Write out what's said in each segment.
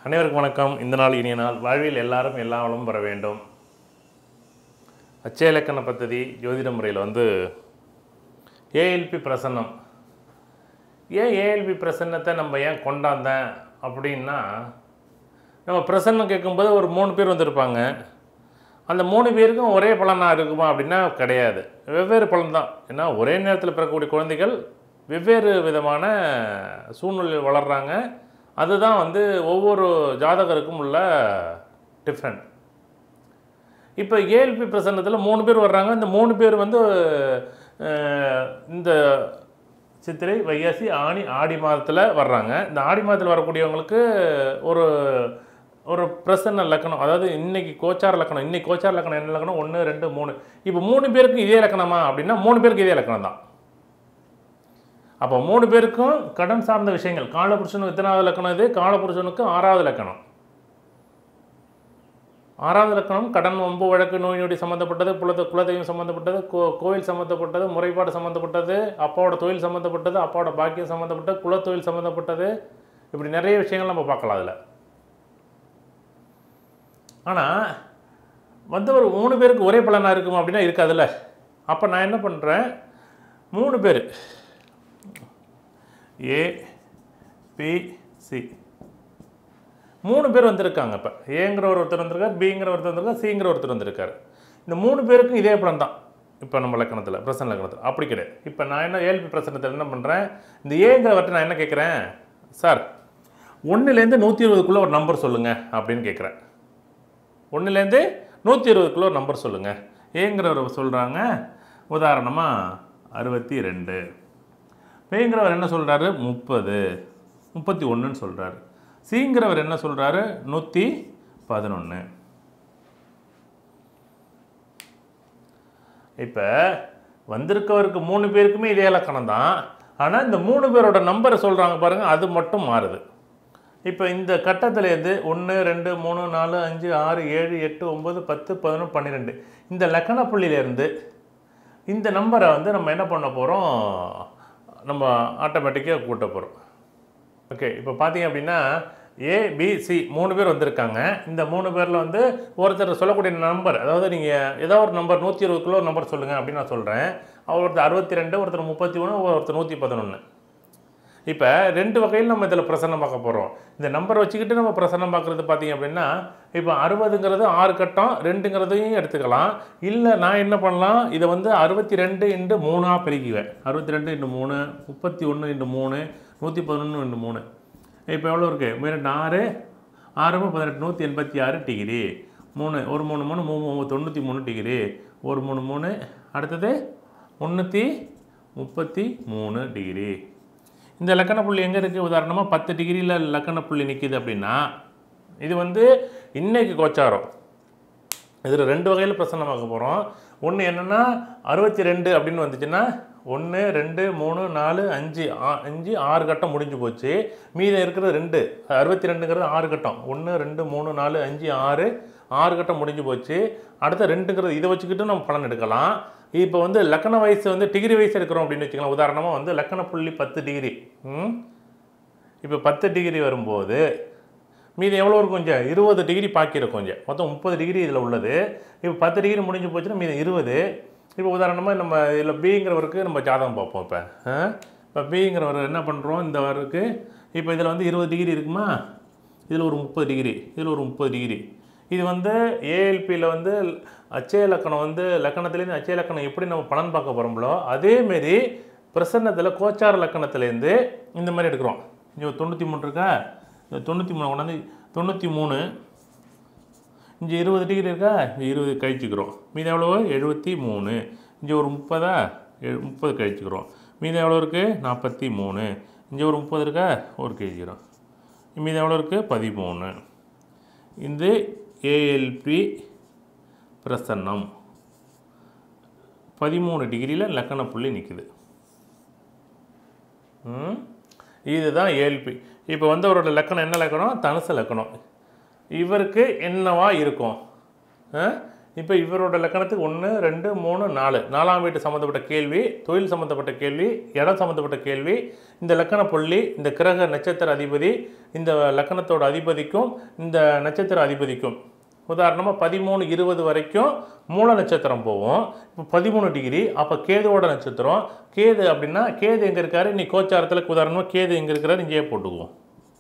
அனைவருக்கும் வணக்கம் இந்த நாள் இனிய நாள் வாழ்வில் எல்லாரும் எல்லா வளமும் பெற வேண்டும் அச்சய இலக்கண பദ്ധதி ஜோதிட முறையில் வந்து ஏஎல்பி பிரசன்னம் ஏன் ஏஎல்பி பிரசன்னத்தை நம்ம ஏன் கொண்டாந்தேன் அப்படின்னா நம்ம பிரசன்னம் கேட்கும்போது ஒரு மூணு பேர் வந்திருப்பாங்க அந்த மூணு பேருக்கும் ஒரே பலனாக இருக்குமா அப்படின்னா கிடையாது வெவ்வேறு பலன் தான் ஏன்னா ஒரே நேரத்தில் பிறக்கக்கூடிய குழந்தைகள் வெவ்வேறு விதமான சூழ்நிலையில் வளர்கிறாங்க அதுதான் வந்து ஒவ்வொரு ஜாதகருக்கும் உள்ள டிஃப்ரெண்ட் இப்போ ஏஎல்பி பிரசன்னத்தில் மூணு பேர் வர்றாங்க இந்த மூணு பேர் வந்து அஹ், இந்த சித்திரை வைகாசி ஆணி ஆடி மாதத்தில் வர்றாங்க இந்த ஆடி மாதத்தில் வரக்கூடியவங்களுக்கு ஒரு ஒரு பிரசன்ன லக்கணம் அதாவது இன்னைக்கு கோச்சார லக்கணம் இன்னைக்கு கோச்சார லக்கணம் என்ன லக்கணம் ஒன்று ரெண்டு மூணு இப்போ மூணு பேருக்கு இதே லக்கணமா அப்படின்னா மூணு பேருக்கு இதே லக்கணம் தான் அப்போ மூணு பேருக்கும் கடன் சார்ந்த விஷயங்கள் காலபுருஷனுக்கு எத்தனாவது லக்கணம் இது காலபுருஷனுக்கு ஆறாவது லக்கணம் ஆறாவது லக்கணம் கடன் வம்பு வழக்கு நோய் நொடி சம்மந்தப்பட்டது குலத குலதெய்வம் சம்மந்தப்பட்டது கோ கோவில் சம்மந்தப்பட்டது முறைப்பாடு சம்மந்தப்பட்டது அப்பாவோட தொழில் சம்மந்தப்பட்டது அப்பாவோட பாக்கியம் சம்மந்தப்பட்டது குலத்தொழில் சம்மந்தப்பட்டது இப்படி நிறைய விஷயங்கள் நம்ம பார்க்கலாம் அதில் ஆனால் வந்து ஒரு மூணு பேருக்கு ஒரே பலனாக இருக்குமா அப்படின்னா இருக்காதுல்ல அப்போ நான் என்ன பண்ணுறேன் மூணு பேர் ஏ பி சி மூணு பேர் வந்திருக்காங்க இப்போ ஏங்கிற ஒரு ஒருத்தர் வந்திருக்கார் பிங்கிற ஒருத்தர் வந்திருக்கார் சிங்கிற ஒருத்தர் வந்திருக்காரு இந்த மூணு பேருக்கும் இதே பலன் தான் இப்போ நம்ம லக்கணத்தில் பிரசன்ன லக்கணத்தில் அப்படி கிடையாது இப்போ நான் என்ன ஏழ்பி பிரசனத்தில் என்ன பண்ணுறேன் இந்த ஏங்கிறவர்கிட்ட நான் என்ன கேட்குறேன் சார் ஒன்றுலேருந்து நூற்றி இருபதுக்குள்ளே ஒரு நம்பர் சொல்லுங்கள் அப்படின்னு கேட்குறேன் ஒன்றுலேருந்து நூற்றி இருபதுக்குள்ள ஒரு நம்பர் சொல்லுங்கள் ஏங்கிறவர் சொல்கிறாங்க உதாரணமாக அறுபத்தி ரெண்டு பேங்கிறவர் என்ன சொல்கிறாரு முப்பது முப்பத்தி ஒன்றுன்னு சொல்கிறாரு சிங்கிறவர் என்ன சொல்கிறாரு நூற்றி பதினொன்று இப்போ வந்திருக்கவருக்கு மூணு பேருக்குமே இதே இலக்கணம் தான் ஆனால் இந்த மூணு பேரோட நம்பரை சொல்கிறாங்க பாருங்கள் அது மட்டும் மாறுது இப்போ இந்த கட்டத்துலேருந்து ஒன்று ரெண்டு மூணு நாலு அஞ்சு ஆறு ஏழு எட்டு ஒம்பது பத்து பதினொன்று பன்னிரெண்டு இந்த லக்கண புள்ளியிலேருந்து இந்த நம்பரை வந்து நம்ம என்ன பண்ண போகிறோம் நம்ம ஆட்டோமேட்டிக்காக கூட்ட போகிறோம் ஓகே இப்போ பார்த்தீங்க அப்படின்னா ஏ பி சி மூணு பேர் வந்திருக்காங்க இந்த மூணு பேரில் வந்து ஒருத்தர் சொல்லக்கூடிய நம்பர் அதாவது நீங்கள் ஏதோ ஒரு நம்பர் நூற்றி இருபதுக்குள்ள ஒரு நம்பர் சொல்லுங்கள் அப்படின்னு நான் சொல்கிறேன் ஒருத்தர் அறுபத்தி ரெண்டு ஒருத்தர் முப்பத்தி ஒன்று ஒருத்தர் நூற்றி பதினொன்று இப்போ ரெண்டு வகையில் நம்ம இதில் பிரசன்னம் பார்க்க போகிறோம் இந்த நம்பரை வச்சுக்கிட்டு நம்ம பிரசன்னம் பார்க்குறது பார்த்தீங்க அப்படின்னா இப்போ அறுபதுங்கிறது ஆறு கட்டம் ரெண்டுங்கிறதையும் எடுத்துக்கலாம் இல்லை நான் என்ன பண்ணலாம் இதை வந்து அறுபத்தி ரெண்டு இன்ட்டு மூணாக பெருக்கிக்குவேன் அறுபத்தி ரெண்டு இன்ட்டு மூணு முப்பத்தி ஒன்று இன்ட்டு மூணு நூற்றி பதினொன்று இன்ட்டு மூணு இப்போ எவ்வளோ இருக்குது மீண்டும் ஆறு ஆறு மூணு பதினெட்டு நூற்றி எண்பத்தி ஆறு டிகிரி மூணு ஒரு மூணு மூணு மூணு மூணு தொண்ணூற்றி மூணு டிகிரி ஒரு மூணு மூணு அடுத்தது முந்நூற்றி முப்பத்தி மூணு டிகிரி இந்த லக்கண புள்ளி எங்கே இருக்குது உதாரணமாக பத்து டிகிரியில் லக்கண புள்ளி நிற்கிது அப்படின்னா இது வந்து இன்னைக்கு கோச்சாரம் இதில் ரெண்டு வகையில் பிரசன்னமாக்க போகிறோம் ஒன்று என்னென்னா அறுபத்தி ரெண்டு அப்படின்னு வந்துச்சுன்னா ஒன்று ரெண்டு மூணு நாலு அஞ்சு ஆ- அஞ்சு ஆறு கட்டம் முடிஞ்சு போச்சு மீதம் இருக்கிறது ரெண்டு அறுபத்தி ரெண்டுங்கிறது ஆறு கட்டம் ஒன்று ரெண்டு மூணு நாலு அஞ்சு ஆறு ஆறு கட்டம் முடிஞ்சு போச்சு அடுத்த ரெண்டுங்கிறது இதை வச்சுக்கிட்டு நம்ம பலன் எடுக்கலாம் இப்போ வந்து லக்கண வயசு வந்து டிகிரி வயசு எடுக்கிறோம் அப்படின்னு வச்சுக்கலாம் உதாரணமாக வந்து லக்கண புள்ளி பத்து டிகிரி ம் இப்போ பத்து டிகிரி வரும்போது மீதி எவ்வளோ இருக்கும் கொஞ்சம் இருபது டிகிரி பாக்கி இருக்கும் கொஞ்சம் மொத்தம் முப்பது டிகிரி இதில் உள்ளது இப்போ பத்து டிகிரி முடிஞ்சு போச்சுன்னா மீதி இருபது இப்போ உதாரணமாக நம்ம இதில் பிங்கிறவருக்கு நம்ம ஜாதகம் பார்ப்போம் இப்போ இப்போ பிங்கிறவர் என்ன பண்ணுறோம் இந்த வருக்கு இப்போ இதில் வந்து இருபது டிகிரி இருக்குமா இதில் ஒரு முப்பது டிகிரி இதில் ஒரு முப்பது டிகிரி இது வந்து ஏஎல்பியில் வந்து அச்சய லக்கணம் வந்து லக்கணத்துலேருந்து அச்சய லக்கணம் எப்படி நம்ம பலன் பார்க்க போகிறோம்களோ அதேமாரி பிரசன்னத்தில் கோச்சார லக்கணத்துலேருந்து இந்த மாதிரி எடுக்கிறோம் இங்கே ஒரு தொண்ணூற்றி மூணு இருக்கா இந்த தொண்ணூற்றி மூணு கொண்டாந்து தொண்ணூற்றி மூணு இங்கே இருபது டிகிரி இருக்கா இங்கே இருபது கழிச்சுக்கிறோம் மீதி எவ்வளோ எழுபத்தி மூணு இங்கே ஒரு முப்பதா எழு முப்பது கழிச்சுக்கிறோம் மீதி எவ்வளோ இருக்குது நாற்பத்தி மூணு இங்கே ஒரு முப்பது இருக்கா ஒரு கழிச்சுக்கிறோம் மீதி எவ்வளோ இருக்குது பதிமூணு இது ஏஎல்பி பிரசன்னம் பதிமூணு டிகிரியில் லக்கண புள்ளி நிற்குது ம் இதுதான் ஏஎல்பி இப்போ வந்து அவரோட லக்கணம் என்ன லக்கணம் தனுசு லக்கணம் இவருக்கு என்னவா இருக்கும் ஆ? இப்போ இவரோட லக்கணத்துக்கு ஒன்று ரெண்டு மூணு நாலு நாலாம் வீட்டு சம்மந்தப்பட்ட கேள்வி தொழில் சம்மந்தப்பட்ட கேள்வி இடம் சம்மந்தப்பட்ட கேள்வி இந்த லக்கண புள்ளி இந்த கிரக நட்சத்திர அதிபதி இந்த லக்கணத்தோட அதிபதிக்கும் இந்த நட்சத்திர அதிபதிக்கும் உதாரணமாக பதிமூணு இருபது வரைக்கும் மூல நட்சத்திரம் போவோம் இப்போ பதிமூணு டிகிரி அப்போ கேதுவோட நட்சத்திரம் கேது அப்படின்னா கேது எங்கே இருக்காரு நீ கோச்சாரத்தில் உதாரணமாக கேது எங்கே இருக்கிறாரு இங்கேயே போட்டுக்குவோம்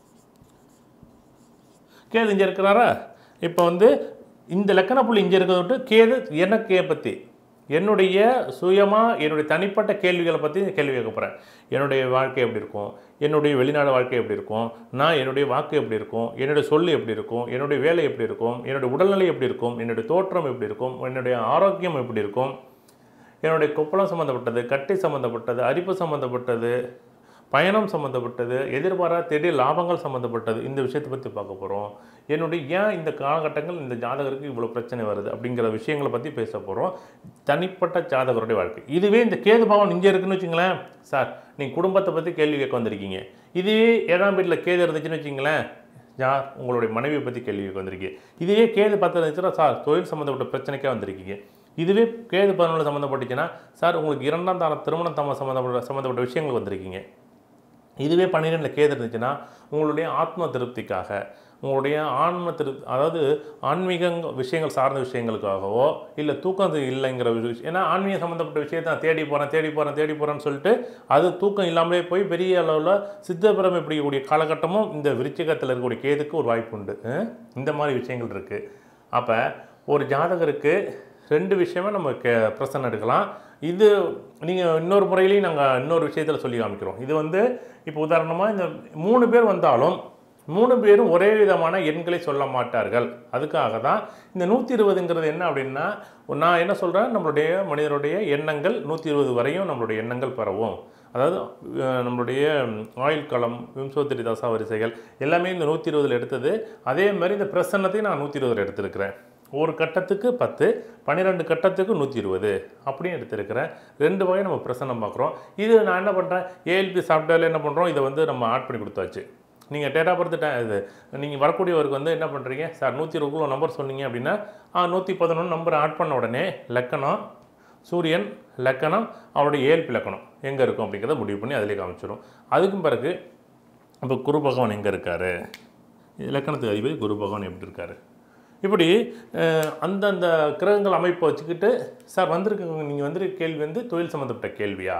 கேது இங்கே இருக்கிறாரா இப்போ வந்து இந்த லக்கண புள்ளி இங்கே இருக்கிறத விட்டு கேது எனக்கு பற்றி என்னுடைய சுயமாக என்னுடைய தனிப்பட்ட கேள்விகளை பற்றி கேள்வி கேட்க போகிறேன் என்னுடைய வாழ்க்கை எப்படி இருக்கும் என்னுடைய வெளிநாடு வாழ்க்கை எப்படி இருக்கும் நான் என்னுடைய வாக்கு எப்படி இருக்கும் என்னுடைய சொல்லு எப்படி இருக்கும் என்னுடைய வேலை எப்படி இருக்கும் என்னுடைய உடல்நிலை எப்படி இருக்கும் என்னுடைய தோற்றம் எப்படி இருக்கும் என்னுடைய ஆரோக்கியம் எப்படி இருக்கும் என்னுடைய கொப்பளம் சம்மந்தப்பட்டது கட்டி சம்மந்தப்பட்டது அரிப்பு சம்மந்தப்பட்டது பயணம் சம்மந்தப்பட்டது எதிர்பாரா திடீர் லாபங்கள் சம்மந்தப்பட்டது இந்த விஷயத்தை பற்றி பார்க்க போகிறோம் என்னுடைய ஏன் இந்த காலகட்டங்கள் இந்த ஜாதகருக்கு இவ்வளோ பிரச்சனை வருது அப்படிங்கிற விஷயங்களை பற்றி பேச போகிறோம் தனிப்பட்ட ஜாதகருடைய வாழ்க்கை இதுவே இந்த கேது பாவம் இங்கே இருக்குன்னு வச்சுங்களேன் சார் நீங்கள் குடும்பத்தை பற்றி கேள்வி கேட்க வந்திருக்கீங்க இதுவே ஏழாம் வீட்டில் கேது இருந்துச்சுன்னு வச்சுங்களேன் யார் உங்களுடைய மனைவியை பற்றி கேள்வி கேட்க வந்திருக்கீங்க இதுவே கேது பத்து இருந்துச்சுன்னா சார் தொழில் சம்மந்தப்பட்ட பிரச்சனைக்கே வந்திருக்கீங்க இதுவே கேது பதினொன்று சம்மந்தப்பட்டுச்சுன்னா சார் உங்களுக்கு இரண்டாம் தான திருமணம் தம்ம சம்மந்தப்பட்ட சம்மந்தப்பட்ட விஷயங்கள் வந்திருக்கீங்க இதுவே பன்னிரெண்டில் கேது இருந்துச்சுன்னா உங்களுடைய ஆத்ம திருப்திக்காக உங்களுடைய ஆன்ம திரு அதாவது ஆன்மீக விஷயங்கள் சார்ந்த விஷயங்களுக்காகவோ இல்லை தூக்கம் இல்லைங்கிற ஒரு விஷயம் ஏன்னா ஆன்மீகம் சம்மந்தப்பட்ட விஷயத்தை நான் தேடி போகிறேன் தேடி போகிறேன் தேடி போகிறேன்னு சொல்லிட்டு அது தூக்கம் இல்லாமலே போய் பெரிய அளவில் சித்தபிரமை பிடிக்கக்கூடிய காலகட்டமும் இந்த விருச்சிகத்தில் இருக்கக்கூடிய கேதுக்கு ஒரு வாய்ப்பு உண்டு அஹ் இந்த மாதிரி விஷயங்கள் இருக்குது அப்போ ஒரு ஜாதகருக்கு ரெண்டு விஷயமே நம்ம கே பிரசன்னம் எடுக்கலாம் இது நீங்கள் இன்னொரு முறையிலையும் நாங்கள் இன்னொரு விஷயத்தில் சொல்லி காமிக்கிறோம் இது வந்து இப்போ உதாரணமாக இந்த மூணு பேர் வந்தாலும் மூணு பேரும் ஒரே விதமான எண்களை சொல்ல மாட்டார்கள் அதுக்காக தான் இந்த நூற்றி இருபதுங்கிறது என்ன அப்படின்னா நான் என்ன சொல்கிறேன் நம்மளுடைய மனிதனுடைய எண்ணங்கள் நூற்றி இருபது வரையும் நம்மளுடைய எண்ணங்கள் பரவும் அதாவது அஹ், நம்மளுடைய ஆயுள் களம் விம்சோத்திரி தசா வரிசைகள் எல்லாமே இந்த நூற்றி இருபதில் எடுத்தது அதே மாதிரி இந்த பிரசன்னத்தையும் நான் நூற்றி இருபதில் எடுத்திருக்கிறேன் ஒரு கட்டத்துக்கு பத்து பன்னிரெண்டு கட்டத்துக்கு நூற்றி இருபது அப்படின்னு எடுத்திருக்கிறேன் ரெண்டு வகை நம்ம பிரசன்னம் பார்க்குறோம் இது நான் என்ன பண்ணுறேன் ஏஎல்பி சாஃப்ட்வேரில் என்ன பண்ணுறோம் இதை வந்து நம்ம ஆட் பண்ணி கொடுத்தாச்சு நீங்கள் டேட்டா பர்த் இது நீங்கள் வரக்கூடியவருக்கு வந்து என்ன பண்ணுறீங்க சார் நூற்றி இருபது நம்பர் சொன்னீங்க அப்படின்னா நூற்றி பதினொன்று நம்பர் ஆட் பண்ண உடனே லக்கணம் சூரியன் லக்கணம் அவருடைய ஏழ்பி லக்கணம் எங்கே இருக்கும் அப்படிங்கிறத முடிவு பண்ணி அதிலே காமிச்சிடும் அதுக்கும் பிறகு இப்போ குரு பகவான் எங்கே இருக்கார் இலக்கணத்துக்கு அதிபதி குரு பகவான் எப்படி இருக்கார் இப்படி அஹ், அந்தந்த கிரகங்கள் அமைப்பை வச்சுக்கிட்டு சார் வந்திருக்க நீங்கள் வந்திருக்க கேள்வி வந்து தொழில் சம்மந்தப்பட்ட கேள்வியா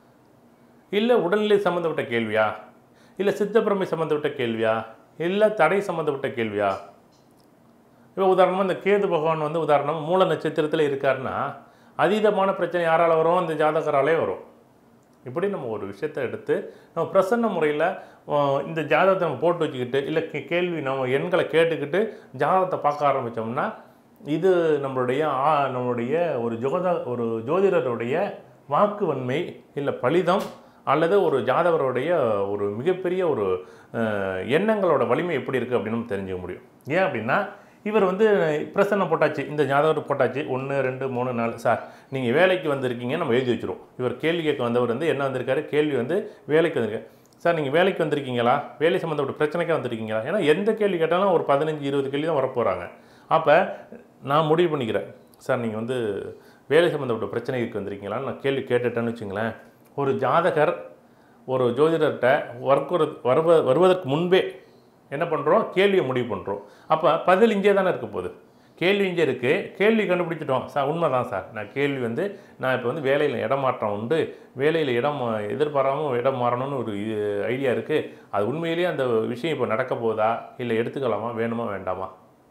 இல்லை உடல்நிலை சம்மந்தப்பட்ட கேள்வியா இல்லை சித்தப்பிரமை சம்மந்தப்பட்ட கேள்வியா இல்லை தடை சம்மந்தப்பட்ட கேள்வியா இப்போ உதாரணமாக இந்த கேது பகவான் வந்து உதாரணம் மூல நட்சத்திரத்தில் இருக்காருன்னா அதீதமான பிரச்சனை யாரால் வரும் அந்த ஜாதகராலே வரும் இப்படி நம்ம ஒரு விஷயத்தை எடுத்து நம்ம பிரசன்ன முறையில் இந்த ஜாதகத்தை நம்ம போட்டு வச்சுக்கிட்டு இல்லை கே- கேள்வி நம்ம எண்களை கேட்டுக்கிட்டு ஜாதகத்தை பார்க்க ஆரம்பித்தோம்னா இது நம்மளுடைய ஆ- நம்மளுடைய ஒரு ஜோத ஒரு ஜோதிடருடைய வாக்கு வன்மை இல்லை பலிதம் அல்லது ஒரு ஜாதகருடைய ஒரு மிகப்பெரிய ஒரு அஹ், எண்ணங்களோட வலிமை எப்படி இருக்குது அப்படின்னு நம்ம தெரிஞ்சுக்க முடியும் ஏன் அப்படின்னா இவர் வந்து பிரசன்னம் போட்டாச்சு இந்த ஜாதகம் போட்டாச்சு ஒன்று ரெண்டு மூணு நாலு சார் நீங்கள் வேலைக்கு வந்திருக்கீங்க நம்ம எழுதி வச்சிருவோம் இவர் கேள்வி கேட்க வந்தவர் வந்து என்ன வந்திருக்காரு கேள்வி வந்து வேலைக்கு வந்திருக்காரு சார் நீங்கள் வேலைக்கு வந்திருக்கீங்களா வேலை சம்மந்தப்பட்ட பிரச்சனைக்கே வந்திருக்கீங்களா ஏன்னா எந்த கேள்வி கேட்டாலும் ஒரு பதினஞ்சு இருபது கேள்வி தான் வரப்போகிறாங்க அப்போ நான் முடிவு பண்ணிக்கிறேன் சார் நீங்கள் வந்து வேலை சம்மந்தப்பட்ட பிரச்சனைக்கு வந்திருக்கீங்களான்னு நான் கேள்வி கேட்டுட்டேன்னு வச்சுங்களேன் ஒரு ஜாதகர் ஒரு ஜோதிடர்கிட்ட வர்க்குற வருவ வருவதற்கு முன்பே என்ன பண்ணுறோம் கேள்வியை முடிவு பண்ணுறோம் அப்போ பதில் இங்கே தானே இருக்க போகுது கேள்வி இங்கே இருக்குது கேள்வி கண்டுபிடிச்சிட்டோம் சார் உண்மைதான் சார் நான் கேள்வி வந்து நான் இப்போ வந்து வேலையில் இடம் மாற்றம் உண்டு வேலையில் இடம் மா- எதிர்பாராமல் இடம் மாறணும்னு ஒரு ஐடியா இருக்குது அது உண்மையிலேயே அந்த விஷயம் இப்போ நடக்க போகுதா இல்லை எடுத்துக்கலாமா வேணுமா வேண்டாமா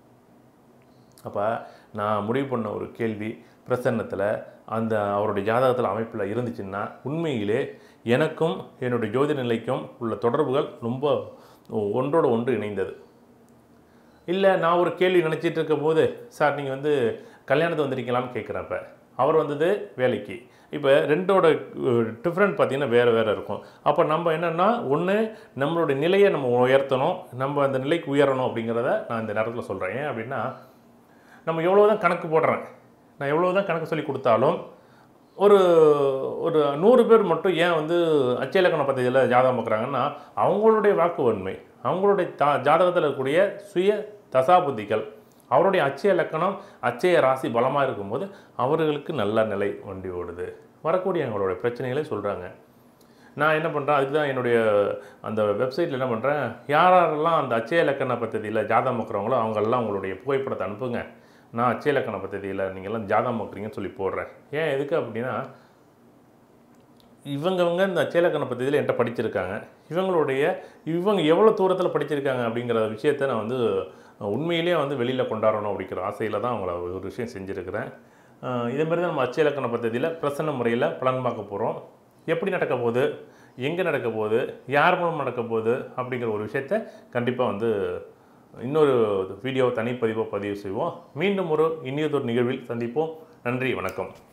அப்போ நான் முடிவு பண்ண ஒரு கேள்வி பிரசன்னத்தில் அந்த அவருடைய ஜாதகத்தில் அமைப்பில் இருந்துச்சுன்னா உண்மையிலே எனக்கும் என்னுடைய ஜோதிட நிலைக்கும் உள்ள தொடர்புகள் ரொம்ப ஒன்றோடு ஒன்று இணைந்தது இல்லை நான் ஒரு கேள்வி நினச்சிட்டு இருக்கும் போது சார் நீங்கள் வந்து கல்யாணத்துக்கு வந்திருக்கீங்களான்னு கேட்குறப்ப அவர் வந்தது வேலைக்கு இப்போ ரெண்டோட டிஃப்ரெண்ட் பார்த்தீங்கன்னா வேறு வேறு இருக்கும் அப்போ நம்ம என்னென்னா ஒன்று நம்மளுடைய நிலையை நம்ம உயர்த்தணும் நம்ம அந்த நிலைக்கு உயரணும் அப்படிங்கிறத நான் இந்த நேரத்தில் சொல்கிறேன் ஏன் அப்படின்னா நம்ம எவ்வளோ தான் கணக்கு போடுறேன் நான் எவ்வளோ தான் கணக்கு சொல்லி கொடுத்தாலும் ஒரு ஒரு நூறு பேர் மட்டும் ஏன் வந்து அச்சலக்கண பദ്ധதியில் ஜாதகம் பார்க்குறாங்கன்னா அவங்களுடைய வாக்கு வன்மை அவங்களுடைய தா ஜாதகத்தில் இருக்கக்கூடிய சுய தசாபுத்திகள் அவருடைய அச்சய லக்கணம் அச்சய ராசி பலமாக இருக்கும்போது அவர்களுக்கு நல்ல நிலை வண்டி ஓடுது வரக்கூடிய எங்களுடைய பிரச்சனைகளை சொல்கிறாங்க நான் என்ன பண்ணுறேன் அதுக்கு தான் என்னுடைய அந்த வெப்சைட்டில் என்ன பண்ணுறேன் யார் யாரெல்லாம் அந்த அச்சய இலக்கண பദ്ധதியில் ஜாதகம் பார்க்குறவங்களோ அவங்கெல்லாம் உங்களுடைய புகைப்படத்தை அனுப்புங்க நான் அச்சய இலக்கண பദ്ധதியில் நீங்கள்லாம் ஜாதகம் பார்க்குறீங்கன்னு சொல்லி போடுறேன் ஏன் எதுக்கு அப்படின்னா இவங்கவங்க இந்த அச்சய இலக்கண பദ്ധதியில் என்கிட்ட படிச்சிருக்காங்க இவங்களுடைய இவங்க எவ்வளோ தூரத்தில் படிச்சிருக்காங்க அப்படிங்கிற விஷயத்தை நான் வந்து உண்மையிலேயே வந்து வெளியில் கொண்டாடணும் அப்படிங்கிற ஆசையில் தான் அவங்கள ஒரு விஷயம் செஞ்சுருக்கிறேன் அஹ் இதே மாதிரி தான் நம்ம அச்சய இலக்கண பദ്ധதியில் பிரசன்ன முறையில் பலன் பார்க்க போகிறோம் எப்படி நடக்க போகுது எங்கே நடக்க போகுது யார் மூலம் நடக்க போகுது அப்படிங்கிற ஒரு விஷயத்த கண்டிப்பாக வந்து இன்னொரு வீடியோ தனிப்பதிவாக பதிவு செய்வோம் மீண்டும் ஒரு இனியதொரு நிகழ்வில் சந்திப்போம் நன்றி வணக்கம்